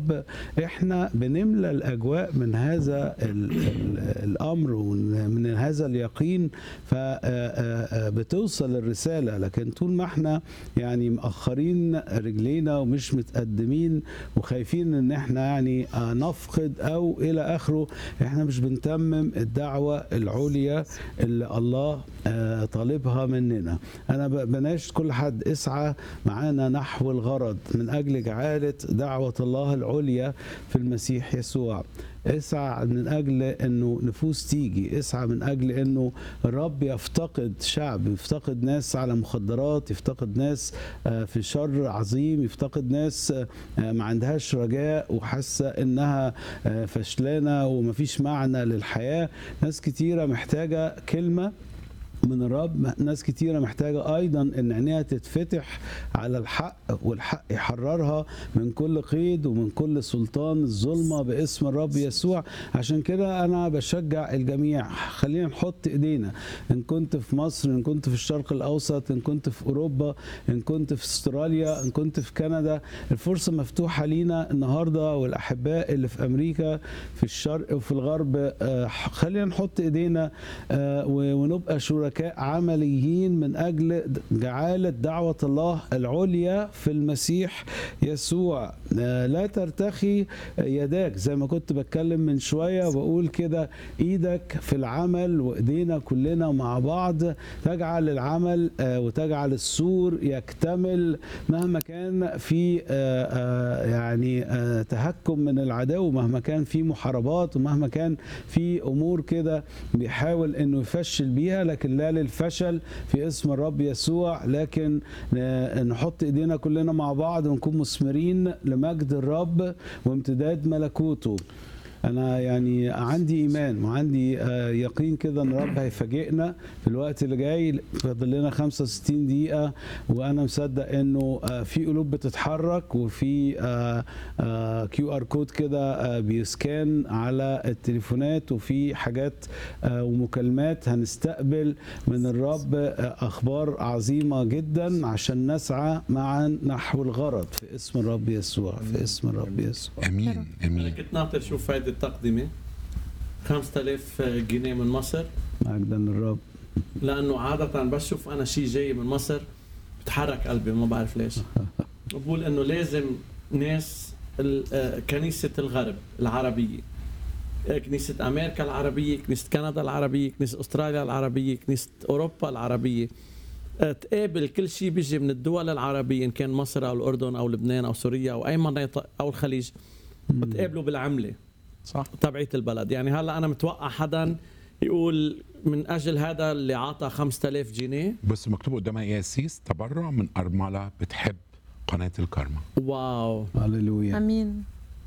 الرب احنا بنملى الاجواء من هذا ال ال الامر ومن هذا اليقين فبتوصل الرساله لكن طول ما احنا يعني مأخرين رجلينا ومش متقدمين وخايفين ان احنا يعني آه، نفقد او الى اخره احنا مش بنتمم الدعوه العليا اللي الله آه، طالبها مننا انا ب- بناشد كل حد اسعى معانا نحو الغرض من اجل جعاله دعوه الله العليا في المسيح يسوع اسعى من اجل انه نفوس تيجي اسعى من اجل انه الرب يفتقد شعب يفتقد ناس على مخدرات يفتقد ناس آه، في شر عظيم يفتقد ناس آه، ما عندهاش رجاء وحاسه انها آه، فشلانه ومفيش معنى للحياه ناس كتيره محتاجه كلمه من الرب ناس كتيرة محتاجة أيضا إن عينيها تتفتح على الحق والحق يحررها من كل قيد ومن كل سلطان الظلمة باسم الرب يسوع عشان كده أنا بشجع الجميع خلينا نحط إيدينا إن كنت في مصر إن كنت في الشرق الأوسط إن كنت في أوروبا إن كنت في استراليا إن كنت في كندا الفرصة مفتوحة لينا النهاردة والأحباء اللي في أمريكا في الشرق وفي الغرب آه، خلينا نحط إيدينا آه، و- ونبقى شركاء عمليين من اجل جعاله دعوه الله العليا في المسيح يسوع آه، لا ترتخي يداك زي ما كنت بتكلم من شويه وبقول كده ايدك في العمل وايدينا كلنا مع بعض تجعل العمل آه، وتجعل السور يكتمل مهما كان في آه، آه، يعني آه، تهكم من العدو مهما كان في محاربات ومهما كان في امور كده بيحاول انه يفشل بيها لكن لا للفشل في اسم الرب يسوع لكن ن- نحط ايدينا كلنا مع بعض ونكون مثمرين لمجد الرب وامتداد ملكوته انا يعني عندي ايمان وعندي آه، يقين كده ان الرب هيفاجئنا في الوقت اللي جاي فاضل لنا 65 دقيقه وانا مصدق انه آه، في قلوب بتتحرك وفي كيو ار كود كده آه، بيسكان على التليفونات وفي حاجات آه، ومكالمات هنستقبل من الرب آه، اخبار عظيمه جدا عشان نسعى معا نحو الغرض في اسم الرب يسوع في اسم الرب يسوع امين انا امين كنت ناطر شوف هيدي التقدمه 5000 جنيه من مصر مجدا للرب لانه عاده بس شوف انا شيء جاي من مصر بتحرك قلبي ما بعرف ليش بقول انه لازم ناس ال- آه، كنيسه الغرب العربيه آه، كنيسه امريكا العربيه كنيسه كندا العربيه كنيسه استراليا العربيه كنيسه اوروبا العربيه آه، تقابل كل شيء بيجي من الدول العربيه ان كان مصر او الاردن او لبنان او سوريا او اي مناطق او الخليج بتقابلوا بالعمله صح تبعية البلد يعني هلا انا متوقع حدا يقول من اجل هذا اللي عطى 5000 جنيه بص مكتوب قدامها ياسيس تبرع من ارمله بتحب قناه الكارما واو هللويا امين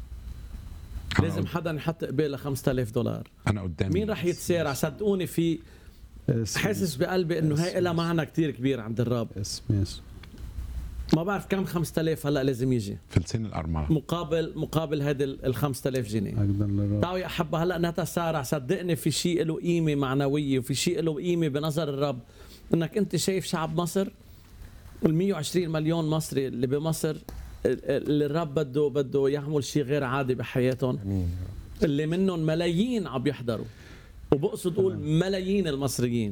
أنا لازم قد- حدا يحط قبالة 5000 دولار انا قدامي مين رح يتسارع صدقوني في اسم حاسس بقلبي انه هي لها معنى كتير كبير عند الرب اسم يسوع ما بعرف كم 5000 هلا لازم يجي فلسين الارمله مقابل مقابل هذا ال 5000 جنيه مجدا للرب تعالوا يا احبه هلا نتسارع صدقني في شيء له قيمه معنويه وفي شيء له قيمه بنظر الرب انك انت شايف شعب مصر ال 120 مليون مصري اللي بمصر اللي الرب بده بده يعمل شيء غير عادي بحياتهم اللي منهم ملايين عم يحضروا وبقصد اقول ملايين المصريين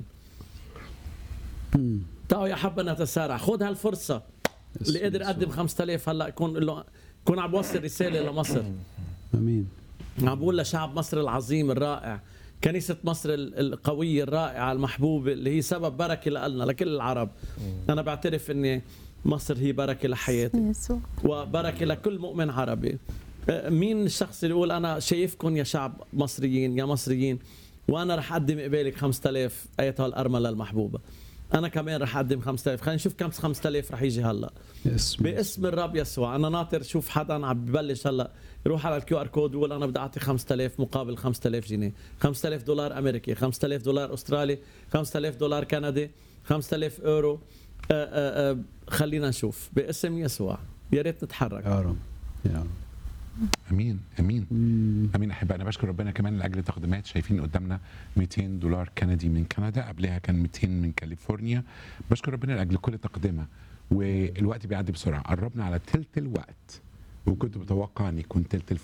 تعالوا يا حبه نتسارع خذ هالفرصه اللي قدر يقدم 5000 هلا يكون له يكون عم بوصل رساله لمصر امين عم بقول لشعب مصر العظيم الرائع كنيسة مصر ال- القوية الرائعة المحبوبة اللي هي سبب بركة لنا لكل العرب أنا بعترف أن مصر هي بركة لحياتي يسوع وبركة لكل مؤمن عربي أه، مين الشخص اللي يقول أنا شايفكم يا شعب مصريين يا مصريين وأنا رح أقدم قبالك 5000 أيتها الأرملة المحبوبة أنا كمان رح أقدم 5000 خلينا نشوف كم 5000 رح يجي هلأ اسم باسم الرب يسوع انا ناطر شوف حدا عم ببلش هلا يروح على الكيو ار كود ويقول انا بدي اعطي 5000 مقابل 5000 جنيه 5000 دولار امريكي 5000 دولار استرالي 5000 دولار كندي 5000 اورو آآ آآ خلينا نشوف باسم يسوع يا ريت نتحرك يا رب يا رب امين امين مم. امين احب انا بشكر ربنا كمان لاجل تقديمات شايفين قدامنا 200 دولار كندي من كندا قبلها كان 200 من كاليفورنيا بشكر ربنا لاجل كل تقدمه والوقت بيعدي بسرعه قربنا على تلت الوقت وكنت متوقع ان يكون تلت الفرق